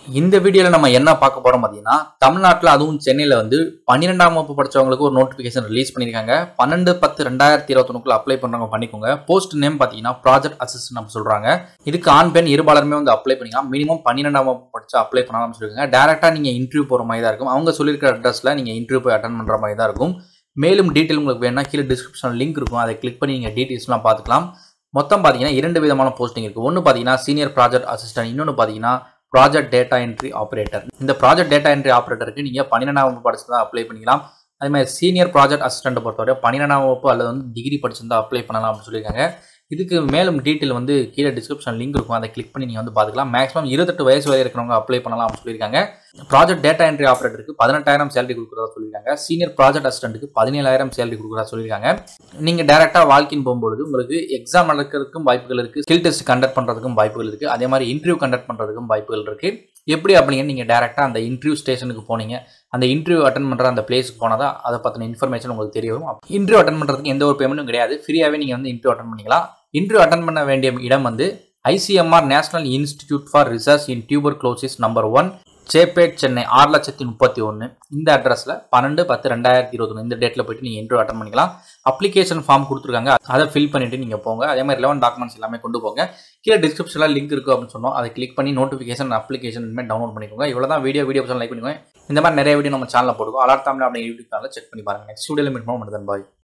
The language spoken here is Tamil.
இந்த வீடியோவில் நம்ம என்ன பார்க்க போறோம் பார்த்தீங்கன்னா தமிழ்நாட்டில் அதுவும் சென்னையில் வந்து பன்னிரெண்டாம் வகுப்பு படிச்சவங்களுக்கு ஒரு நோட்டிஃபிகேஷன் ரிலீஸ் பண்ணியிருக்காங்க பன்னெண்டு பத்து ரெண்டாயிரத்தி இருபத்தொன்னுக்குள்ள அப்ளை பண்ணுறவங்க பண்ணிக்கோங்க போஸ்ட் நேம் பார்த்தீங்கன்னா ப்ராஜெக்ட் அசிஸ்டன்ட் நம்ம சொல்கிறாங்க இதுக்கு ஆண் பெண் இருபாலருமே வந்து அப்ளை பண்ணிக்கலாம் மினிமம் பன்னிரெண்டாம் வகுப்பு படிச்சு அப்ளை பண்ணலாம்னு சொல்லியிருக்காங்க டேரெக்டாக நீங்கள் இன்டர்வியூ போகிற மாதிரி தான் இருக்கும் அவங்க சொல்லியிருக்கிற அட்ரஸில் நீங்கள் இன்டர்வியூ போய் அட்டன் பண்ணுற மாதிரி தான் இருக்கும் மேலும் டீட்டெயில் உங்களுக்கு வேணும்னா கீழே டிஸ்கிரிப்ஷன் லிங்க் இருக்கும் அதை கிளிக் பண்ணி நீங்கள் டீட்டெயில்ஸ்லாம் பார்த்துக்கலாம் மொத்தம் பார்த்தீங்கன்னா இரண்டு விதமான போஸ்டிங் இருக்குது ஒன்று பார்த்தீங்கன்னா சீனியர் ப்ராஜெக்ட் அசிஸ்டன்ட் இன்னொன்று பார்த்தீங்கன்னா ப்ராஜெக்ட் டேட்டா என்ட்ரி ஆப்ரேட்டர் இந்த ப்ராஜெக்ட் டேட்டா என்ட்ரி ஆப்ரேட்டருக்கு நீங்கள் பன்னிரெண்டாம் வகுப்பு படிச்சு தான் அப்ளை பண்ணிக்கலாம் அதே மாதிரி சீனியர் ப்ராஜெக்ட் அசிஸ்டண்ட்டை பொறுத்தவரை பன்னிரெண்டாம் வகுப்பு அல்லது வந்து டிகிரி படிச்சிருந்தா அப்ளை பண்ணலாம் அப்படின்னு சொல்லியிருக்காங்க இதுக்கு மேலும் டீட்டெயில் வந்து கீழே டிஸ்கிரிப்ஷன் லிங்க் இருக்கும் அதை கிளிக் பண்ணி நீங்கள் வந்து பார்த்துக்கலாம் மேக்ஸிமம் இருபத்தெட்டு வயசு வரை இருக்கிறவங்க அப்ளை பண்ணலாம் அப்படின்னு சொல்லியிருக்காங்க ப்ராஜெக்ட் டேட்டா என்ட்ரி ஆப்ரேட்டருக்கு பதினெட்டாயிரம் சேலரி கொடுக்குறதா சொல்லியிருக்காங்க சீனியர் ப்ராஜெக்ட் அசிஸ்டண்ட்டுக்கு பதினேழாயிரம் சேலரி கொடுக்குறதா சொல்லியிருக்காங்க நீங்கள் டேரெக்டாக வாழ்க்கைன்னு போகும்போது உங்களுக்கு எக்ஸாம் நடக்கிறதுக்கும் வாய்ப்புகள் இருக்குது ஸ்கில் டெஸ்ட் கண்டக்ட் பண்ணுறதுக்கும் வாய்ப்புகள் இருக்குது அதே மாதிரி இன்டர்வியூ கண்டக்ட் பண்ணுறதுக்கும் வாய்ப்புகள் இருக்குது எப்படி அப்படிங்க நீங்கள் டேரெக்டாக அந்த இன்டர்வியூ ஸ்டேஷனுக்கு போனீங்க அந்த இன்டர்வியூ அட்டன் பண்ணுற அந்த பிளேஸுக்கு போனால் தான் அதை பற்றின இன்ஃபர்மேஷன் உங்களுக்கு தெரிய வரும் இன்டர்வியூ அட்டன் பண்ணுறதுக்கு எந்த ஒரு பேமெண்ட்டும் கிடையாது ஃப்ரீயாகவே நீங்கள் வந்து இன்டர்வியூ அட்டன் பண்ணிக்கலாம் இன்டர்வியூ அட்டன் பண்ண வேண்டிய இடம் வந்து ICMR national institute for research in tuberculosis number one Chetpet Chennai ஆறு லட்சத்தி முப்பத்தி ஒன்று இந்த அட்ரஸில் பன்னெண்டு பத்து ரெண்டாயிரத்தி இருபத்தொன்று இந்த டேட்டில் போயிட்டு நீங்கள் இன்டர்வியூ அட்டன் பண்ணிக்கலாம் அப்ளிகேஷன் ஃபார்ம் கொடுத்துருக்காங்க அதை ஃபில் பண்ணிவிட்டு நீங்கள் போங்க அதே மாதிரி லெவன் டாக்குமெண்ட்ஸ் எல்லாமே கொண்டு போங்க கீழே டிஸ்கிரிப்ஷனில் லிங்க் இருக்குது அப்படின்னு சொன்னோம் அதை கிளிக் பண்ணி நோட்டிஃபிகேஷன் அப்ளிகேஷன் இனிமேல் டவுன்லோட் பண்ணிக்கோங்க இவ்வளோ தான் வீடியோ வீடியோ லைக் பண்ணிக்கோங்க இந்த மாதிரி நிறைய வீடியோ நம்ம சேனலில் போடுவோம் அலர்ட் தமிழ் அப்படி யூடியூப் சேனலில் செக் பண்ணி பாருங்கள் நெக்ஸ்ட் வீடியோவில் மீட் பண்ண மட்டும் பாய்